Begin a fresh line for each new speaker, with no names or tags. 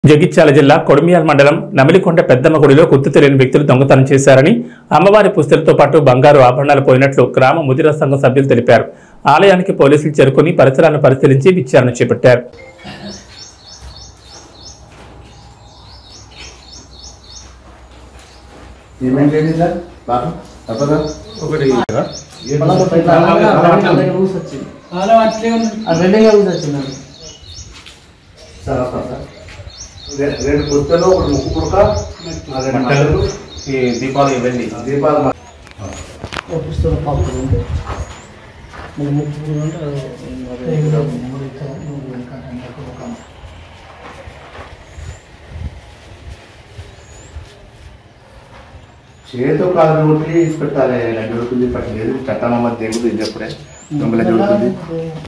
జగిత్యాల జిల్లా కొడిమియాల్ మండలం నమిలికొండ పెద్దమ్మ గుడిలో గుర్తు తెలియని వ్యక్తులు దొంగతనం చేశారని అమ్మవారి పుస్తలతో పాటు బంగారు ఆభరణాలు పోయినట్లు గ్రామ ముదిర సంఘం సభ్యులు తెలిపారు ఆలయానికి పోలీసులు చేరుకుని పరిసరాలను పరిశీలించి విచారణ చేపట్టారు
ఏమేం లేదు సార్ బాబు తప్పదా
ఒకటి
అలా అట్లే ఉంది
సార్ వస్తాం సార్ రె- రెండు పుస్తలు ఒకటి ముక్కు పుడక ఆ రెండు మంటలు
ఈ దీపాలు ఇవన్నీ
దీపాలు మ-
పుస్తకం పాపలు ఉంటాయి మళ్ళీ ముక్కు ఉంటే
చేతితో కాదు కొట్టి పెట్టాలి రెండు రూపాయలు పట్టలేదు చట్టం మధ్య దేవుడు ఇది ఎప్పుడే దొంగల జరుగుతుంది